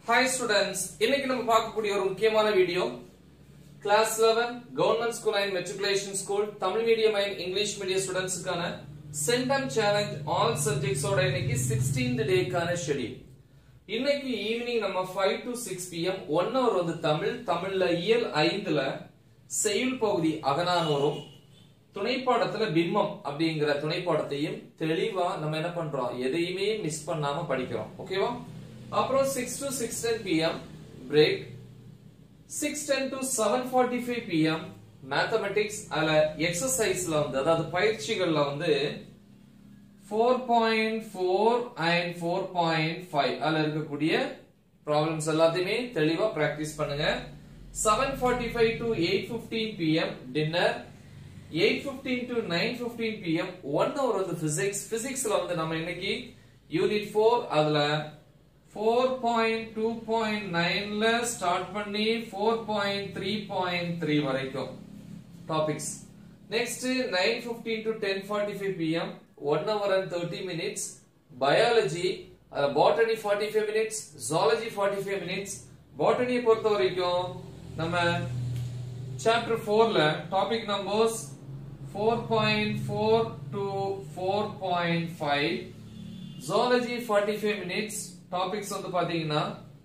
hi students இன்னைக்கு நம்ம பார்க்கக்கூடிய ஒரு முக்கியமான video class 11 government school and matriculation school Tamil medium and English medium ஸ்டூடெண்ட்ஸ்க்கான சென்டம் சேலஞ்ச் ஆல் சப்ஜெக்ட்ஸோட இன்னைக்கு 16th டேக்கான ஷெட்யூல் இன்னைக்கு ஈவினிங் நம்ம 5 டு 6 pm 1 hour வந்து தமிழ் தமிழ்ல இயல் ஐந்துல செய்யுள் பகுதி அகனானோரும் துணைப்பாடத்துல பிம்மம் அப்படிங்கிற துணைப்பாடத்தையும் தெளிவா நம்ம என்ன பண்றோம் எதையுமே மிஸ் பண்ணாம படிக்கிறோம் ஓகேவா அப்புறம் six to six ten PM break six ten to seven forty five PM mathematics அதுல எக்ஸசைஸ்ல வந்து அதாவது பயிற்சிகள்ல வந்து four point four and four point five அதுல இருக்கக்கூடிய ப்ராப்ளம்ஸ் எல்லாத்தையுமே தெளிவா பிராக்டிஸ் பண்ணுங்க seven forty five to eight fifteen PM dinner eight fifteen to nine fifteen PM one hour வந்து பிசிக்ஸ் பிசிக்ஸ்ல வந்து நம்ம இன்னைக்கு யூனிட் ஃபோர் அதுல ஃபோர் பாயிண்ட் டூ பாயிண்ட் நைன்ல ஸ்டார்ட் பண்ணி four point three point three வரைக்கும் topics next nine fifteen to ten forty five PM one hour and thirty minutes biology botany forty five minutes zoology forty five minutes பாட்டனியை பொறுத்த வரைக்கும் நம்ம chapter ஃபோர்ல topic numbers four point four to four point five zoology forty five minutes topics வந்து பாத்தீங்கன்னா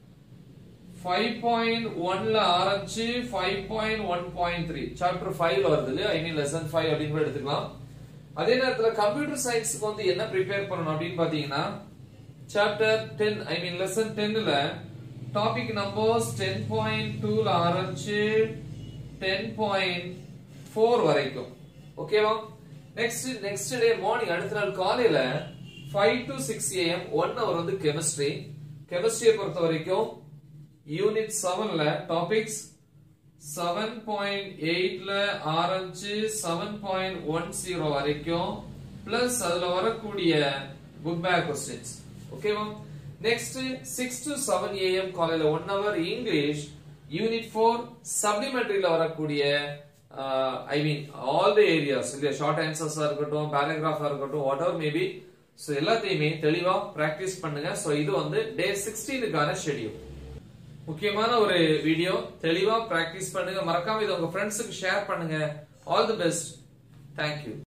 five point ஒன்ல ஆரம்பிச்சு five point one point three chapter ஃபைவ்ல வருது இல்லையா ஐ மீன் லெசன் ஃபைவ் அப்படின்னு கூட எடுத்துக்கலாம் அதே நேரத்துல கம்ப்யூட்டர் சயின்ஸுக்கு வந்து என்ன ப்ரிப்பேர் பண்ணணும் அப்படின்னு பாத்தீங்கன்னா chapter ten I mean lesson டென்ல டாபிக் நம்பர்ஸ் டென் பாயிண்ட் டூல ஆரம்பிச்சு டென் பாயிண்ட் ஃபோர் வரைக்கும் ஓகேவா நெக்ஸ்ட் நெக்ஸ்ட் டே மார்னிங் அடுத்த நாள் காலையில five to six AM one hour வந்து கெமிஸ்ட்ரி கெமிஸ்ட்ரியை பொறுத்த வரைக்கும் யூனிட் செவன்ல டாபிக்ஸ் செவன் பாயிண்ட் எயிட்ல ஆரம்பிச்சு செவன் பாயிண்ட் ஒன் ஜீரோ வரைக்கும் பிளஸ் அதுல வரக்கூடிய புக் பேக் கொஸ்டின்ஸ் ஓகேவா next six to seven AM காலையில one hour English unit four சப்ளிமெண்டரியில வரக்கூடிய I mean all the areas இல்லையா ஷார்ட் ஆன்சர்ஸா இருக்கட்டும் பேராகிராஃபா இருக்கட்டும் வாட் எவர் மேபி ஸோ எல்லாத்தையுமே தெளிவா பிராக்டிஸ் பண்ணுங்க ஸோ இது வந்து டே சிக்ஸ்டீனுக்கான ஷெடியூல் முக்கியமான ஒரு வீடியோ தெளிவா பிராக்டிஸ் பண்ணுங்க மறக்காம இதை உங்க ஃப்ரெண்ட்ஸுக்கு ஷேர் பண்ணுங்க ஆல் தி பெஸ்ட் தேங்க்யூ